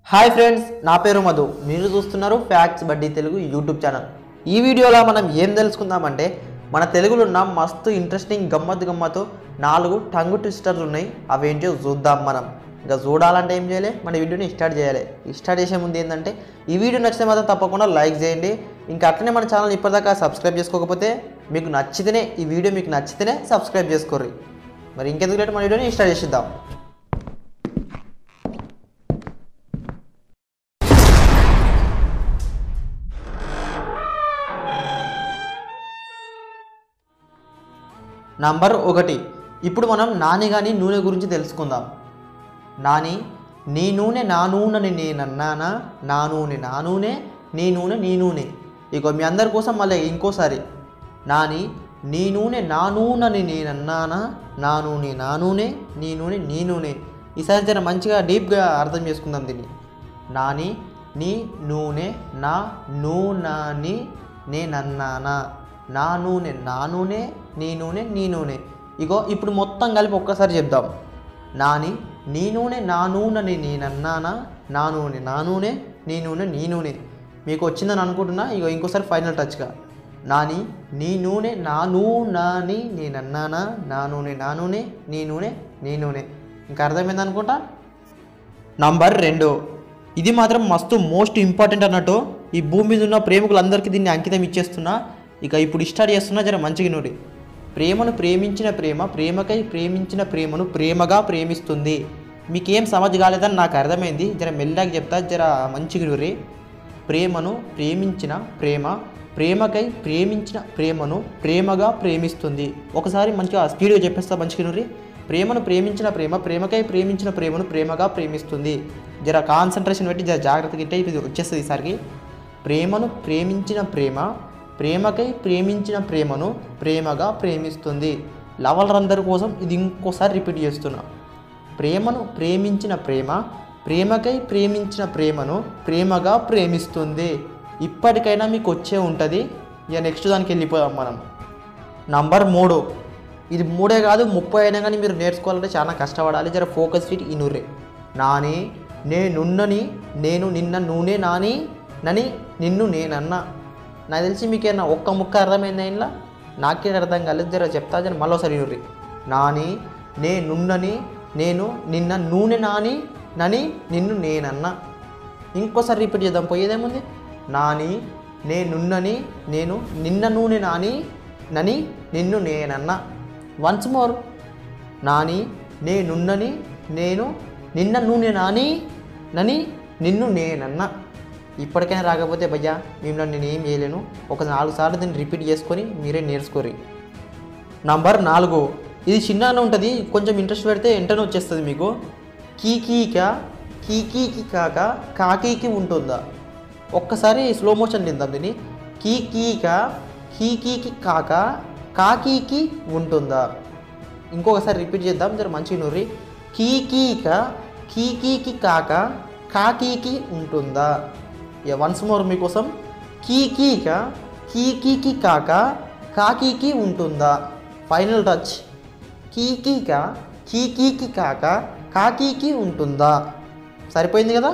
hi friends నా పేరు మధు మీరు చూస్తున్నారు ఫ్యాక్ట్స్ బడ్డీ తెలుగు యూట్యూబ్ ఛానల్ ఈ వీడియోలో మనం ఏం తెలుసుకుందామంటే మన తెలుగులో ఉన్న మస్తు ఇంట్రెస్టింగ్ గమ్మత్ గమ్మత్తు నాలుగు టంగు ట్విస్టర్లు ఉన్నాయి అవేంటో చూద్దాం మనం ఇంకా చూడాలంటే ఏం చేయాలి మన వీడియోని స్టార్ట్ చేయాలి స్టార్ట్ చేసే ముందు ఏంటంటే ఈ వీడియో నచ్చితే మాత్రం తప్పకుండా లైక్ చేయండి ఇంకా అట్లనే మన ఛానల్ ఇప్పటిదాకా సబ్స్క్రైబ్ చేసుకోకపోతే మీకు నచ్చితేనే ఈ వీడియో మీకు నచ్చితేనే సబ్స్క్రైబ్ చేసుకోర్రి మరి ఇంకెందుకు లేట్ మన వీడియోని స్టార్ట్ చేసిద్దాం నంబర్ ఒకటి ఇప్పుడు మనం నాని కానీ నూనె గురించి తెలుసుకుందాం నాని నీ నూనె నా నూనెని నేనన్నానా నా నూనె నా నూనె నీ నూనె నీ నూనె ఇక మీ అందరి కోసం మళ్ళీ ఇంకోసారి నాని నీ నూనె నా నూనెని నేనన్నానా నా నూనె నా నూనె నీ నూనె నీ నూనె ఈసారి జర మంచిగా డీప్గా అర్థం చేసుకుందాం దీన్ని నాని నీ నూనె నా నూనెని నేనన్నానా నా నూనె నా నూనె నీ నూనె నీ నూనె ఇగో ఇప్పుడు మొత్తం కలిపి ఒక్కసారి చెప్దాం నాని నీ నూనె నా నూనెని నేనన్నానా నా నూనె నా నూనె నీ నూనె నీ నూనె మీకు వచ్చిందని అనుకుంటున్నా ఇగో ఇంకోసారి ఫైనల్ టచ్గా నాని నీ నూనె నా నూనెని నేనన్నానా నా నూనె నా నూనె నీ నూనె నీ నూనె ఇంకా అర్థమైంది అనుకుంటా నంబర్ రెండు ఇది మాత్రం మస్తు మోస్ట్ ఇంపార్టెంట్ అన్నట్టు ఈ భూమి మీద ఉన్న ప్రేమికులందరికీ దీన్ని అంకితం ఇచ్చేస్తున్నా ఇక ఇప్పుడు స్టార్ట్ చేస్తున్నా జర మంచిగా నూరి ప్రేమను ప్రేమించిన ప్రేమ ప్రేమకై ప్రేమించిన ప్రేమను ప్రేమగా ప్రేమిస్తుంది మీకేం సమజ్ కాలేదని నాకు అర్థమైంది జర మెల్లగా చెప్తా జర మంచిగా నూరి ప్రేమను ప్రేమించిన ప్రేమ ప్రేమకై ప్రేమించిన ప్రేమను ప్రేమగా ప్రేమిస్తుంది ఒకసారి మంచిగా స్పీడ్గా చెప్పేస్తా మంచిగా నూరి ప్రేమను ప్రేమించిన ప్రేమ ప్రేమకై ప్రేమించిన ప్రేమను ప్రేమగా ప్రేమిస్తుంది జర కాన్సన్ట్రేషన్ పెట్టి జర జాగ్రత్తగా ఇట్టే ఇది వచ్చేస్తుంది ఈసారికి ప్రేమను ప్రేమించిన ప్రేమ ప్రేమకై ప్రేమించిన ప్రేమను ప్రేమగా ప్రేమిస్తుంది లవలరందరి కోసం ఇది ఇంకోసారి రిపీట్ చేస్తున్నా ప్రేమను ప్రేమించిన ప్రేమ ప్రేమకై ప్రేమించిన ప్రేమను ప్రేమగా ప్రేమిస్తుంది ఇప్పటికైనా మీకు వచ్చే ఉంటుంది ఇక నెక్స్ట్ దానికి వెళ్ళిపోదాం మనం నంబర్ మూడు ఇది మూడే కాదు ముప్పై అయినా కానీ మీరు నేర్చుకోవాలంటే చాలా కష్టపడాలి జర ఫోకస్ ఫిట్ ఇనురే నాని నేనున్నని నేను నిన్న నూనె నాని నని నిన్ను నేనన్నా నాకు తెలిసి మీకేనా ఒక్క ముక్క అర్థమైంది ఇంట్లో నాకే అర్థం కాలేదు జర చెప్తా జర మళ్ళీసారి ఇనుర్రి నాని నేనున్నని నేను నిన్న నూనె నాని నని నిన్ను నేనన్నా ఇంకోసారి రిపీట్ చేద్దాం పోయేదేముంది నాని నేనున్నని నేను నిన్న నూనె నాని నని నిన్ను నేనన్నా వన్స్ మోర్ నాని నేనున్నని నేను నిన్న నూనె నాని నని నిన్ను నేనన్నా ఇప్పటికైనా రాకపోతే భయ్యా మిమ్మల్ని నేను ఏం చేయలేను ఒక నాలుగు సార్లు దీన్ని రిపీట్ చేసుకొని మీరే నేర్చుకోరి నంబర్ నాలుగు ఇది చిన్నగానే ఉంటుంది కొంచెం ఇంట్రెస్ట్ పెడితే వెంటనే వచ్చేస్తుంది మీకు కీకీక కీకీకి కాక కాకీకి ఉంటుందా ఒక్కసారి స్లో మోషన్ తిందాం దీన్ని కీకీక కీకీకి కాక కాకీకి ఉంటుందా ఇంకొకసారి రిపీట్ చేద్దాం జర మంచిగా నూరి కీకీక కీకీకి కాక కాకీకి ఉంటుందా ఇక వన్స్ మోర్ మీకోసం కీకీక కీకీకి కాక కాకీకి ఉంటుందా ఫైనల్ టచ్ కీకీక కీకీకి కాక కాకీకి ఉంటుందా సరిపోయింది కదా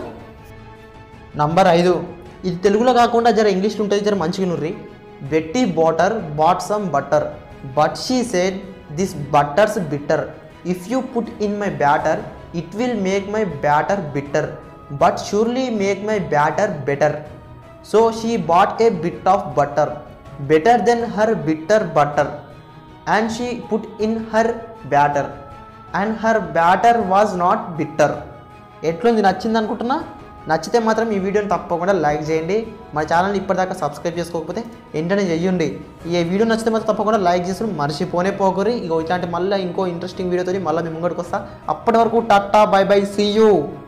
నంబర్ ఐదు ఇది తెలుగులో కాకుండా జర ఇంగ్లీష్లో ఉంటుంది జర మంచిగా నుర్రి Betty Botter bought some butter but she said this butter's bitter if you put in my batter it will make my batter bitter but surely make my batter better so she bought a bit of butter better than her bitter butter and she put in her batter and her batter was not bitter ఎట్లుంది నచ్చింది అనుకుంటున్నా నచ్చితే మాత్రం ఈ వీడియోని తప్పకుండా like చేయండి మన ఛానల్ని ఇప్పటిదాకా సబ్స్క్రైబ్ చేసుకోకపోతే వెంటనే చెయ్యండి ఈ వీడియో నచ్చితే మాత్రం తప్పకుండా లైక్ చేసి మర్చిపోనే పోకరి ఇక ఇట్లాంటి మళ్ళీ ఇంకో ఇంట్రెస్టింగ్ వీడియోతో మళ్ళీ మీ ముంగడికి వస్తా అప్పటి వరకు tata bye bye see you